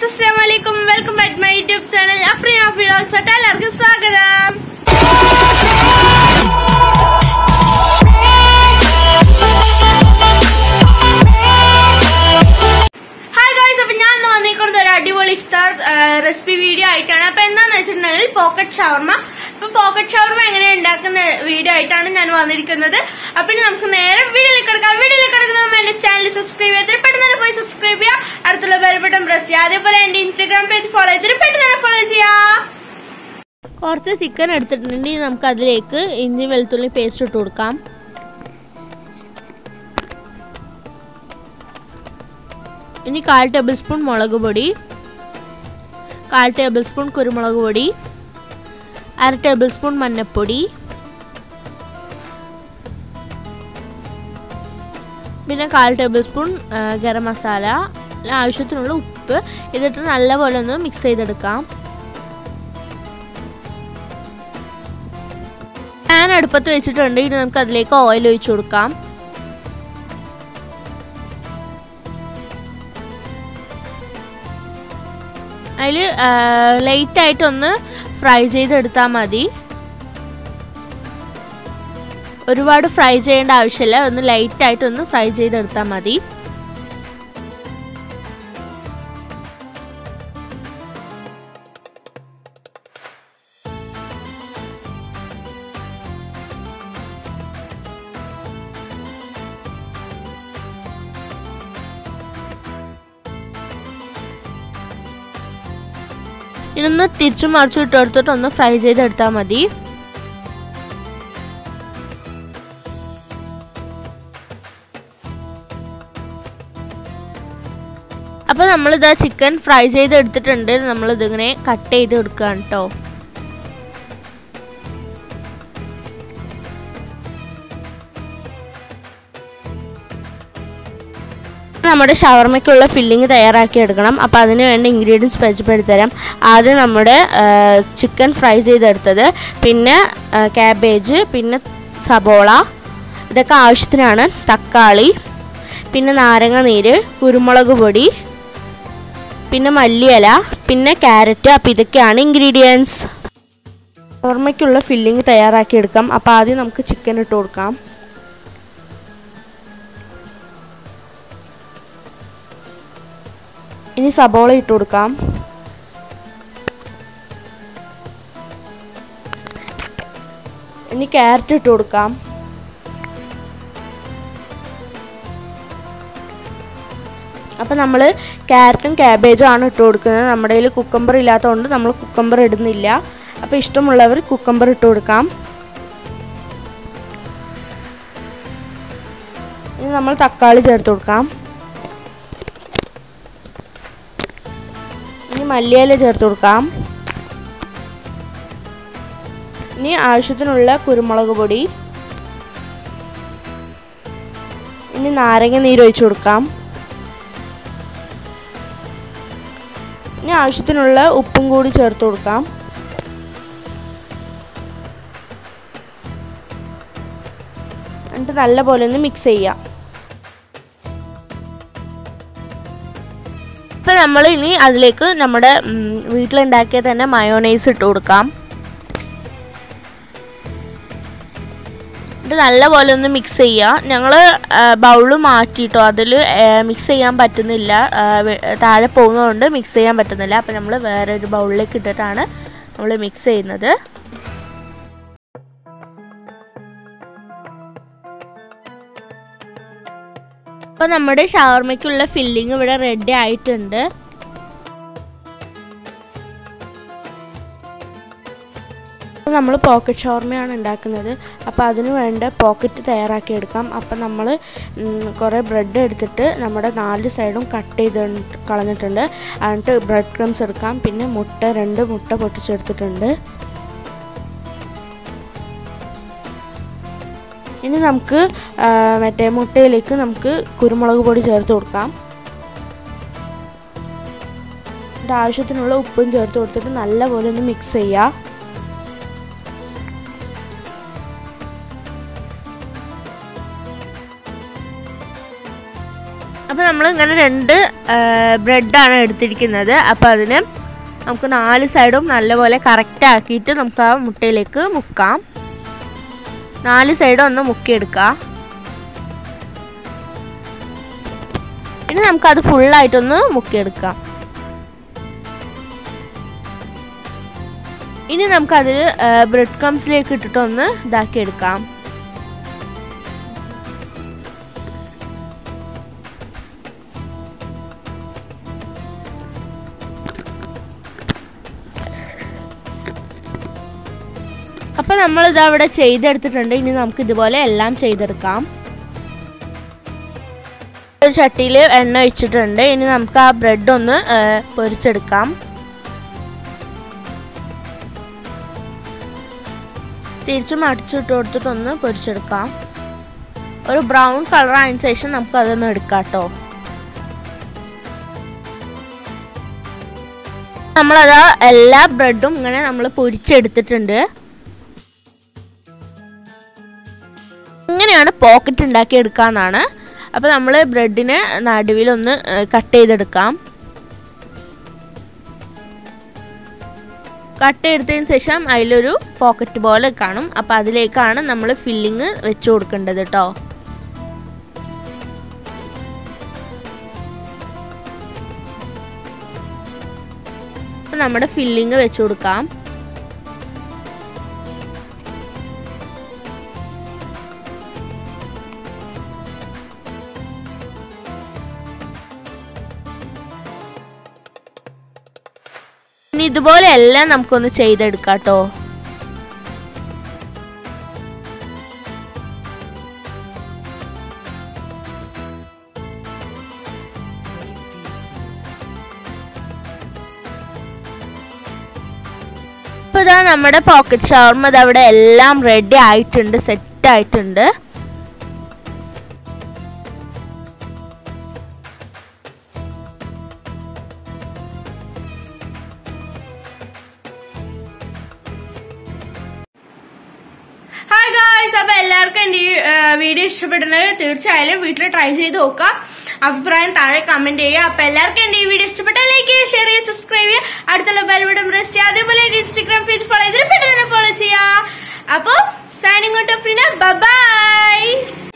അസ്സാം വലൈക്കും welcome back my YouTube channel അഫ്രിയ ഫിലോക്സ് എല്ലാവർക്കും സ്വാഗതം ഹായ് ഗായ്സ് അപ്പൊ ഞാൻ ഇന്ന് വന്നിരിക്കുന്നത് ഒരു അടിപൊളി ഇഫ്താർ റെസിപ്പി വീഡിയോ ആയിട്ടാണ് അപ്പൊ എന്താന്ന് വെച്ചിട്ടുണ്ടെങ്കിൽ പോക്കറ്റ് ഷവർമ അപ്പൊ പോക്കറ്റ് ഷവർമ എങ്ങനെ ഉണ്ടാക്കുന്ന വീഡിയോ ആയിട്ടാണ് ഞാൻ വന്നിരിക്കുന്നത് അപ്പൊ ഇനി നമുക്ക് നേരെ വീഡിയോയിലേക്ക് കിടക്കാം വീഡിയോയിലേക്ക് കിടക്കുന്ന എന്റെ ചാനൽ സബ്സ്ക്രൈബ് ചെയ്തിട്ട് പെട്ടെന്ന് തന്നെ പോയി സബ്സ്ക്രൈബ് ചെയ്യാം അടുത്തുള്ള ബെൽ ബട്ടൺ പ്രസ് ചെയ്യുക അതേപോലെ എന്റെ ഇൻസ്റ്റാഗ്രാം പേജ് ഫോളോ ചെയ്തിട്ട് പെട്ടെന്ന് തന്നെ ഫോളോ ചെയ്യാം കുറച്ച് ചിക്കൻ എടുത്തിട്ടുണ്ടെങ്കിൽ നമുക്ക് അതിലേക്ക് ഇഞ്ചി വെളുത്തുള്ളി പേസ്റ്റ് ഇട്ട് കൊടുക്കാം ഇനി കാൽ ടേബിൾ സ്പൂൺ മുളക് പൊടി കാൽ ടേബിൾ സ്പൂൺ കുരുമുളക് പൊടി അര ടേബിൾ സ്പൂൺ മഞ്ഞൾപ്പൊടി പിന്നെ കാൽ ടേബിൾ സ്പൂൺ ആ, ഗരം മസാല ആവശ്യത്തിനുള്ള ഉപ്പ് ഇതിട്ട് നല്ലപോലെ ഒന്ന് മിക്സ് ചെയ്തെടുക്കാം പാൻ അടുപ്പത്ത് വെച്ചിട്ടുണ്ട് ഇനി നമുക്ക് അതിലേക്ക് ഓയിൽ ഒഴിച്ചു കൊടുക്കാം അതിൽ ലൈറ്റായിട്ടൊന്ന് ഫ്രൈ ചെയ്തെടുത്താൽ മതി ഒരുപാട് ഫ്രൈ ചെയ്യേണ്ട ആവശ്യമില്ല ഒന്ന് ലൈറ്റായിട്ടൊന്ന് ഫ്രൈ ചെയ്തെടുത്താൽ മതി ഇതൊന്ന് തിരിച്ചും മറിച്ചും ഇട്ട് കൊടുത്തിട്ട് ഒന്ന് ഫ്രൈ ചെയ്തെടുത്താൽ മതി അപ്പോൾ നമ്മളിതാ ചിക്കൻ ഫ്രൈ ചെയ്ത് എടുത്തിട്ടുണ്ട് നമ്മളിതിങ്ങനെ കട്ട് ചെയ്ത് എടുക്കുകയാണ് കേട്ടോ നമ്മുടെ ഷവർമയ്ക്കുള്ള ഫില്ലിങ് തയ്യാറാക്കി എടുക്കണം അപ്പോൾ അതിന് വേണ്ട ഇൻഗ്രീഡിയൻസ് പരിചയപ്പെടുത്തി തരാം ആദ്യം നമ്മുടെ ചിക്കൻ ഫ്രൈ ചെയ്തെടുത്തത് പിന്നെ ക്യാബേജ് പിന്നെ സബോള ഇതൊക്കെ ആവശ്യത്തിനാണ് തക്കാളി പിന്നെ നാരങ്ങ നീര് കുരുമുളക് പൊടി പിന്നെ മല്ലിയില പിന്നെ ക്യാരറ്റ് അപ്പോൾ ഇതൊക്കെയാണ് ഇൻഗ്രീഡിയൻസ് ഷവർമയ്ക്കുള്ള ഫില്ലിങ് തയ്യാറാക്കി എടുക്കാം അപ്പോൾ ആദ്യം നമുക്ക് ചിക്കൻ ഇട്ട് കൊടുക്കാം ഇനി സബോള ഇട്ട് കൊടുക്കാം ഇനി ക്യാരറ്റ് ഇട്ട് കൊടുക്കാം അപ്പം നമ്മൾ ക്യാരറ്റും ക്യാബേജും ആണ് ഇട്ട് കൊടുക്കുന്നത് നമ്മുടെ കയ്യിൽ കുക്കമ്പർ ഇല്ലാത്തതുകൊണ്ട് നമ്മൾ കുക്കമ്പർ ഇടുന്നില്ല അപ്പോൾ ഇഷ്ടമുള്ളവർ കുക്കമ്പർ ഇട്ട് കൊടുക്കാം ഇനി നമ്മൾ തക്കാളി ചേർത്ത് കൊടുക്കാം ഇനി മല്ലിയില ചേർത്ത് കൊടുക്കാം ഇനി ആവശ്യത്തിനുള്ള കുരുമുളക് പൊടി ഇനി നാരങ്ങ നീര് ഒഴിച്ചു കൊടുക്കാം ഇനി ആവശ്യത്തിനുള്ള ഉപ്പും കൂടി ചേർത്ത് കൊടുക്കാം എന്നിട്ട് നല്ലപോലെ ഒന്ന് മിക്സ് ചെയ്യാം ഇപ്പം നമ്മൾ ഇനി അതിലേക്ക് നമ്മുടെ ഉം, വീട്ടിലുണ്ടാക്കിയ തന്നെ മയോണൈസ് ഇട്ട് കൊടുക്കാം ഇത് നല്ലപോലെ ഒന്ന് മിക്സ് ചെയ്യുക ഞങ്ങൾ ബൗള് മാറ്റിയിട്ടോ അതിൽ മിക്സ് ചെയ്യാൻ പറ്റുന്നില്ല ആ, വെ- താഴെ പോകുന്നതുകൊണ്ട് മിക്സ് ചെയ്യാൻ പറ്റുന്നില്ല അപ്പം നമ്മൾ വേറെ ഒരു ബൗളിലേക്ക് ഇട്ടിട്ടാണ് നമ്മൾ മിക്സ് ചെയ്യുന്നത് അപ്പോൾ നമ്മുടെ ഷവർമയ്ക്കുള്ള ഫില്ലിങ് ഇവിടെ റെഡി ആയിട്ടുണ്ട് നമ്മൾ പോക്കറ്റ് ഷവർമയാണ് ഉണ്ടാക്കുന്നത് അപ്പോൾ അതിന് വേണ്ട പോക്കറ്റ് തയ്യാറാക്കി എടുക്കാം അപ്പം നമ്മൾ കുറേ ബ്രെഡ് എടുത്തിട്ട് നമ്മുടെ നാല് സൈഡും കട്ട് ചെയ്ത് കളഞ്ഞിട്ടുണ്ട് എന്നിട്ട് ബ്രെഡ് ക്രംസ് എടുക്കാം പിന്നെ മുട്ട രണ്ട് മുട്ട പൊട്ടിച്ചെടുത്തിട്ടുണ്ട് ഇനി നമുക്ക് ആ, മറ്റേ മുട്ടയിലേക്ക് നമുക്ക് കുരുമുളക് പൊടി ചേർത്ത് കൊടുക്കാം എന്നിട്ട് ആവശ്യത്തിനുള്ള ഉപ്പും ചേർത്ത് കൊടുത്തിട്ട് നല്ലപോലെ ഒന്ന് മിക്സ് ചെയ്യുക അപ്പോൾ നമ്മൾ ഇങ്ങനെ രണ്ട് ബ്രെഡാണ് എടുത്തിരിക്കുന്നത് അപ്പോൾ അതിന് നമുക്ക് നാല് സൈഡും നല്ലപോലെ കറക്റ്റ് ആക്കിയിട്ട് നമുക്ക് ആ മുട്ടയിലേക്ക് മുക്കാം നാല് സൈഡും ഒന്ന് മുക്കിയെടുക്കാം ഇനി നമുക്കത് ഫുള്ളായിട്ടൊന്ന് മുക്കിയെടുക്കാം ഇനി നമുക്കതിൽ ബ്രെഡ് ക്രംസിലേക്ക് ഇട്ടിട്ടൊന്ന് ഇതാക്കിയെടുക്കാം അപ്പോൾ നമ്മളിത് അവിടെ ചെയ്തെടുത്തിട്ടുണ്ട് ഇനി നമുക്ക് ഇതുപോലെ എല്ലാം ചെയ്തെടുക്കാം ഒരു ചട്ടിയിൽ എണ്ണ ഒഴിച്ചിട്ടുണ്ട് ഇനി നമുക്ക് ആ ബ്രെഡ് ഒന്ന് പൊരിച്ചെടുക്കാം തിരിച്ചും അടിച്ചിട്ട് കൊടുത്തിട്ടൊന്ന് പൊരിച്ചെടുക്കാം ഒരു ബ്രൗൺ കളർ ആയതിനു ശേഷം നമുക്ക് അതൊന്ന് എടുക്കാം കേട്ടോ നമ്മളത് എല്ലാ ബ്രെഡും ഇങ്ങനെ നമ്മൾ പൊരിച്ചെടുത്തിട്ടുണ്ട് ഇങ്ങനെയാണ് പോക്കറ്റ് ഉണ്ടാക്കി എടുക്കാന്നാണ് അപ്പോൾ നമ്മൾ ബ്രെഡിന് നടുവിലൊന്ന് കട്ട് ചെയ്തെടുക്കാം കട്ട് ചെയ്തതിന് ശേഷം അതിലൊരു പോക്കറ്റ് പോലെ കാണും അപ്പോൾ അതിലേക്കാണ് നമ്മൾ ഫില്ലിങ് വെച്ച് കൊടുക്കേണ്ടത് കേട്ടോ നമ്മുടെ ഫില്ലിങ് വെച്ച് കൊടുക്കാം ഇനി ഇതുപോലെ എല്ലാം നമുക്കൊന്ന് ചെയ്തെടുക്കാം കേട്ടോ ഇപ്പൊ ഇതാ നമ്മുടെ പോക്കറ്റ് ഷവർമ അവിടെ എല്ലാം റെഡി ആയിട്ടുണ്ട് സെറ്റ് ആയിട്ടുണ്ട് ഹായ് ഗായ്സ് അപ്പൊ എല്ലാവർക്കും എന്റെ ഈ വീഡിയോ ഇഷ്ടപ്പെടുന്നത് തീർച്ചയായും വീട്ടിൽ ട്രൈ ചെയ്ത് നോക്കുക അഭിപ്രായം താഴെ കമന്റ് ചെയ്യുക അപ്പൊ എല്ലാവർക്കും എന്റെ ഈ വീഡിയോ ഇഷ്ടപ്പെട്ട ലൈക്ക് ചെയ്യുക ഷെയർ ചെയ്യുക സബ്സ്ക്രൈബ് ചെയ്യുക അടുത്തുള്ള ബെൽ ബട്ടൺ പ്രസ് ചെയ്യുക അതേപോലെ ഇൻസ്റ്റാഗ്രാം പേജ് ഫോളോ ചെയ്തിട്ട് പെട്ടെന്ന് തന്നെ ഫോളോ ചെയ്യുക അപ്പൊ സൈനിങ് ഔട്ട് ഓഫ് ബൈ